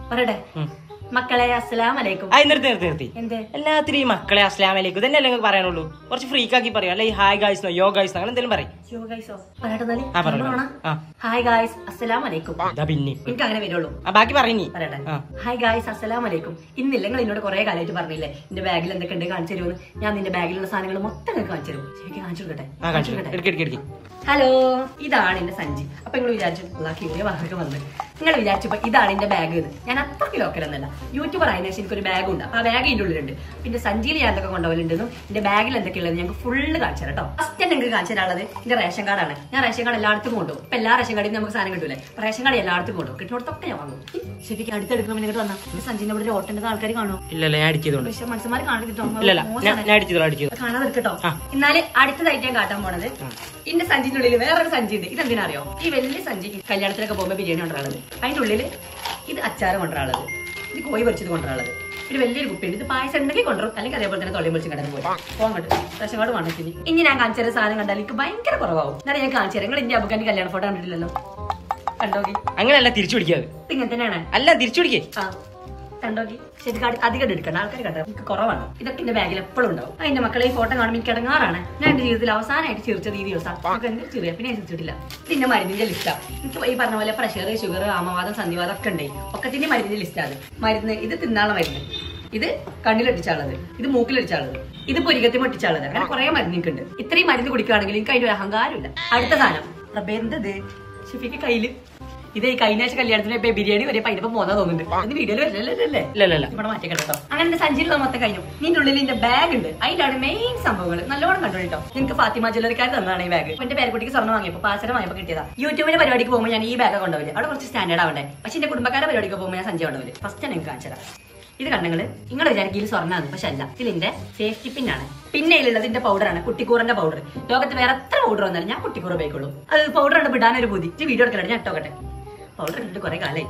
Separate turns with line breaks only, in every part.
പറയട്ടെ
ഉം.
മക്കളെ അസ്സലാം വലൈക്കും
ആ നിർത്തി നിർത്തി നിർത്തി
എന്ത്
എല്ലാത്തിനും ഈ മക്കളെ അസ്ലാം വലൈക്കും തന്നെ നിങ്ങൾക്ക് പറയാനുള്ളൂ കുറച്ച് ഫ്രീക്ക് ആക്കി പറയാം അല്ലെ ഈ ഹായ് ഗായ്സ് യോ ഗായ്സ് അങ്ങനെ എന്തെങ്കിലും പറയും
യോ ഗൈസോ പറയട്ടെ എന്നാല്?
ആ, പറഞ്ഞോ.
പറഞ്ഞോണോ?
ആ.
ഹായ് ഗായ്സ് അസ്സലാം വലൈക്കും
ഇതാ പിന്നെ
എനിക്ക് അങ്ങനെ വരുള്ളൂ
ആ ബാക്കി പറഞ്ഞി
പറയട്ടെ
ആ.
ഹായ് ഗായ്സ് അസ്സലാം വലൈക്കും ഇന്നില്ല നിങ്ങൾ എന്നോട് കുറെ കാലമായിട്ട് പറഞ്ഞില്ലേ എന്റെ ബാഗിൽ എന്തൊക്കെ ഉണ്ട് കാണിച്ചു തരുമെന്ന് ഞാൻ നിന്റെ ബാഗിലുള്ള സാധനങ്ങൾ മൊത്തം നിങ്ങൾക്ക് കാണിച്ചു തരും ശരിക്കും കാണിച്ചു കൊടുക്കട്ടെ
ആ കാണിച്ചു എടുക്കി എടുക്കി എടുക്കി
ഹലോ ഇതാണ് എന്റെ സഞ്ചി അപ്പൊ നിങ്ങൾ വിചാരിച്ചു അള്ളാഹ് ഇങ്ങനെ വാഹൊക്കെ വന്ന് നിങ്ങൾ വിചാരിച്ചപ്പോ ഇതാണ് എന്റെ ബാഗ് എന്ന് ഞാൻ അത്രയ്ക്ക് ലോക്കലൊന്നല്ല യൂട്യൂബർ ആയതിനു ശേഷം എനിക്കൊരു ബാഗ് ഉണ്ട് അപ്പൊ ആ ബാഗ് ഇതിന്റെ ഉള്ളിലുണ്ട് പിന്നെ സഞ്ചിയിൽ ഞാൻ എന്തൊക്കെ കൊണ്ടുപോകലുണ്ടെന്നും എന്റെ ബാഗിൽ എന്തൊക്കെയുള്ളത് ഞങ്ങൾക്ക് ഫുള്ള് കാണിച്ചു തരാം കേട്ടോ ഫസ്റ്റ് നിങ്ങൾക്ക് കാണിച്ചു തരാനുള്ളത് എന്റെ റേഷൻ കാർഡാണ് ഞാൻ റേഷൻ കാർഡ് എല്ലായിടത്തും കൊണ്ടുപോകും ഇപ്പൊ എല്ലാ റേഷൻ കാർഡിൽ നമുക്ക് സാധനം കിട്ടൂലേ അപ്പൊ റേഷൻ കാർഡ് എല്ലായിടത്തും കൊണ്ടുപോകും കിട്ടുന്നിടത്തൊക്കെ ഞാൻ വാങ്ങും ശരിക്കും അടുത്തെടുക്കുമ്പോൾ ഇങ്ങോട്ട് വന്നാൽ എന്റെ സഞ്ചിന്റെ ഇവിടെ ഒരു ഓട്ടേണ്ടത് ആൾക്കാർ കാണുമോ
ഇല്ലല്ല ഞാൻ അടിച്ചതുകൊണ്ട്
പക്ഷെ മനുഷ്യന്മാർ കാണിട്ടോ
ഇല്ലല്ല ഞാൻ ഞാൻ അടിച്ചതോ അടിച്ചതോ
കാണാതെ കേട്ടോ
ആ.
എന്നാല് അടുത്തതായിട്ട് ഞാൻ കാട്ടാൻ പോണത് ഇന്റെ സഞ്ചിന്റെ ഉള്ളിൽ വേറൊരു സഞ്ചി ഉണ്ട് ഇതെന്തിനാ അറിയോ ഈ വലിയ സഞ്ചി കല്യാണത്തിലൊക്കെ പോകുമ്പോൾ ബിരിയാണി കൊണ്ടുവരാളത് അതിന്റെ ഉള്ളിൽ ഇത് അച്ചാറ് കൊണ്ടുവരാളത് ഇത് കോഴി പൊരിച്ചത് കൊണ്ടുവരാളത് ഒരു വലിയൊരു കുപ്പിയുണ്ട് ഇത് പായസം ഉണ്ടെങ്കിൽ കൊണ്ടുവരും അല്ലെങ്കിൽ അതേപോലെ തന്നെ തൊള്ളിയും പൊളിച്ച് കിടന്ന് പോയി പോകാൻ കേട്ടോ റേഷൻ കാർഡ് വേണ്ടത്തിന് ഇനി ഞാൻ കാണിച്ചു തരുന്ന സാധനം കണ്ടാൽ എനിക്ക് ഭയങ്കര കുറവാകും എന്നാലും ഞാൻ കാണിച്ചു തരാം നിങ്ങൾ ഇന്ത്യ അബുക്കാന്റെ കല്യാണ ഫോട്ടോ കണ്ടിട്ടില്ലല്ലോ കണ്ടോക്കി
അങ്ങനെയല്ല തിരിച്ചു പിടിക്കാതെ
ഇത് ഇങ്ങനെ തന്നെയാണ്
അല്ല തിരിച്ചു പിടിക്കേ
ആ കണ്ടോക്കി ശരിക്കും അടി- അധികം എടുക്കണ്ട ആൾക്കാർ കണ്ടോ എനിക്ക് കുറവാണ് ഇതൊക്കെ എന്റെ ബാഗിൽ എപ്പോഴും ഉണ്ടാവും അതിന്റെ മക്കളെ ഈ ഫോട്ടോ കാണുമ്പോൾ എനിക്ക് ഇടങ്ങാറാണ് ഞാൻ എന്റെ ജീവിതത്തിൽ അവസാനമായിട്ട് ചിരിച്ചത് ഈ ദിവസം എനിക്ക് എന്ത് ചെറിയ പിന്നെ ഞാൻ ചിരിച്ചിട്ടില്ല പിന്നെ മരുന്നിന്റെ ലിസ്റ്റാണ് എനിക്ക് ഈ പറഞ്ഞ പോലെ പ്രഷർ ഷുഗർ ആമവാദം സന്ധിവാദം ഒക്കെ ഉണ്ട് ഒക്കത്തിന്റെ മരുന്നിന്റെ ലിസ്റ്റാണ് മരുന്ന് ഇത് തിന്നാളെ മരുന്ന് ഇത് കണ്ണിലൊട്ടിച്ചാളത് ഇത് മൂക്കിലൊട്ടിച്ചാളത് ഇത് പൊരികത്തി പൊട്ടിച്ചാളത് അങ്ങനെ കുറെ മരുന്ന് എനിക്കുണ്ട് ഇത്രയും മരുന്ന് കുടിക്കുകയാണെങ്കിൽ എനിക്ക് അതിന്റെ ഒരു അഹങ്കാരമില്ല അടുത്ത സാധനം റബ്ബേ എന്തത് ഷിഫിക്ക് കയ്യില് ഇത് ഈ കഴിഞ്ഞ ആഴ്ച കല്യാണത്തിന് ഇപ്പൊ ബിരിയാണി വരെ പൈനപ്പം പോന്നാ തോന്നുന്നുണ്ട് അത് വീഡിയോയിൽ വരില്ലല്ലേ
ഇല്ല ഇല്ല ഇല്ല
ഇവിടെ മാറ്റിക്കട്ടെ കേട്ടോ അങ്ങനെ എന്റെ സഞ്ചിയിൽ മൊത്തം കഴിഞ്ഞു നിന്റെ ഉള്ളിൽ എന്റെ ബാഗ് ഉണ്ട് അതിലാണ് മെയിൻ സംഭവങ്ങൾ നല്ലോണം കണ്ടു കേട്ടോ നിനക്ക് ഫാത്തിമ ജ്വല്ലറിക്കാർ തന്നതാണ് ഈ ബാഗ് എന്റെ പേരക്കുട്ടിക്ക് സ്വർണ്ണം വാങ്ങിയപ്പോ പാച്ചരം വാങ്ങിയപ്പോ കിട്ടിയതാ യൂട്യൂബിന്റെ പരിപാടിക്ക് പോകുമ്പോൾ ഞാൻ ഈ ബാഗ് കൊണ്ടുപോയില്ല അവിടെ കുറച്ച് സ്റ്റാൻഡേർഡ് ആവണ്ടേ പക്ഷെ എന്റെ കുടുംബക്കാരുടെ പരിപാടിക്ക് പോകുമ്പോൾ ഞാൻ സഞ്ചി കൊണ്ടുപോയില്ല ഫസ്റ്റ് ഞാൻ നിങ്ങൾക്ക് കാണിച്ചതാ ഇത് കണ്ണങ്ങള് നിങ്ങൾ വിചാരിക്കും ഇത് സ്വർണ്ണമാണ് പക്ഷെ അല്ല ഇതിന്റെ സേഫ്റ്റി പിന്നാണ് പിന്നെ ഇതിലുള്ളത് ഇതിന്റെ പൗഡറാണ് കുട്ടിക്കൂറിന്റെ പൗഡർ ലോകത്ത് വേറെ എത്ര പൗഡർ വന്നാലും ഞാൻ കുട്ടിക്കൂർ ഉപയോഗിക്കുള്ളൂ അത് പൗഡർ കണ്ട് വിടാനൊരു ബുദ്ധി ഇത് വീഡിയോ എടുക്കട്ടെ ഞാൻ ഇട്ടോക്കട്ടെ പൗഡർ ഇട്ടിട്ട് കുറെ കാലായി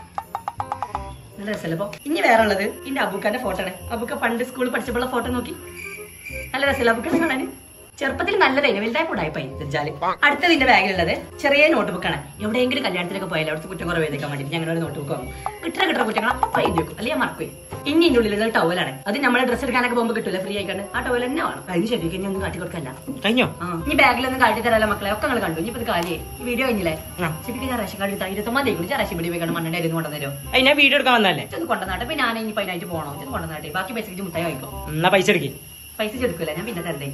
നല്ല രസമല്ലേ അപ്പൊ ഇനി വേറെ ഉള്ളത് ഇന്റെ അബുക്കാന്റെ ഫോട്ടോ ആണ് അബുക്ക പണ്ട് സ്കൂളിൽ പഠിച്ചപ്പോഴുള്ള ഫോട്ടോ നോക്കി നല്ല രസമല്ലേ അബുക്ക കാണാൻ ചെറുപ്പത്തിൽ നല്ലതായിരുന്നു വലുതായി കൂടായി പോയി ദജ്ജാല് അടുത്തത് ഇതിന്റെ ബാഗിലുള്ളത് ചെറിയ നോട്ട് ബുക്കാണ് എവിടെയെങ്കിലും കല്യാണത്തിലൊക്കെ പോയാലും അവിടുത്തെ കുറ്റം കുറവ് എഴുതിക്കാൻ വേണ്ടി ഞാൻ ഒരു നോട്ട് ബുക്ക് വാങ്ങും കിട്ടുന്ന കിട്ടുന്ന കുറ്റങ്ങൾ അപ്പം എഴുതി വെക്കും അല്ലെങ്കിൽ ഞാൻ മറക്കും ഇനി ഇതിന്റെ ഉള്ളിലുള്ളത് ടവലാണ് അത് നമ്മളെ ഡ്രസ്സ് എടുക്കാനൊക്കെ പോകുമ്പോൾ കിട്ടില്ല ഫ്രീ ആയിക്കാണ്ട് ആ ടവൽ തന്നെ വേണം അതിന് ശരിക്കും ഇനി ഒന്നും കാട്ടി കൊടുക്കല്ല
കഴിഞ്ഞോ
ആ ഇനി ബാഗിലൊന്നും കാട്ടി തരാലോ മക്കളെ ഒക്കെ നിങ്ങൾ കണ്ടു ഇനിയിപ്പോ ഇത് കാലിയേ ഈ വീഡിയോ കഴിഞ്ഞില്ലേ
ആ.
ശരിക്കും ഞാൻ റേഷൻ കാർഡ് എടുത്താൽ ഇരുപത്തൊമ്പത് കൂടി ഞാൻ റേഷൻ പിടി പോയി മണ്ണെണ്ണ ഇരുന്ന് കൊണ്ടുവന്നേരോ
അത് ഞാൻ വീഡിയോ എടുക്കാൻ വന്നല്ലേ
ഇത് കൊണ്ടുവന്നാട്ടെ പിന്നെ ഞാൻ ഇനി അതിനായിട്ട് പോകണോ ഇത് കൊണ്ടുവന്നാട്ടെ ബാക്കി പൈസക്ക് മുട്ടായി വാങ്ങിക്കോ
എന്നാ പൈസ എടുക്കേ
പൈസ ചെടുക്കൂല ഞാൻ പിന്നെ തരണ്ടേ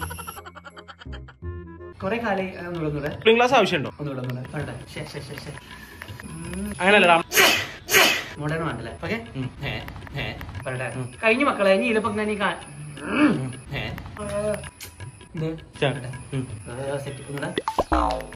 കൊറേ കാലം ഒന്നുകൂടെ
കൂളിംഗ് ഗ്ലാസ് ആവശ്യമുണ്ടോ
ഒന്നുകൂടെ ഒന്നുകൂടെ
വേണ്ട ശേ ശേ ശേ ശേ
അങ്ങനല്ലടാ
മോഡേൺ വേണ്ടല്ലേ
ഓക്കെ പറയട്ടെ
കഴിഞ്ഞ മക്കളെ ഇനി ഇതിലിപ്പോ ഞാൻ ഈ കാ-
ഇത്
ഉം.
സെറ്റ് ഒന്നുകൂടെ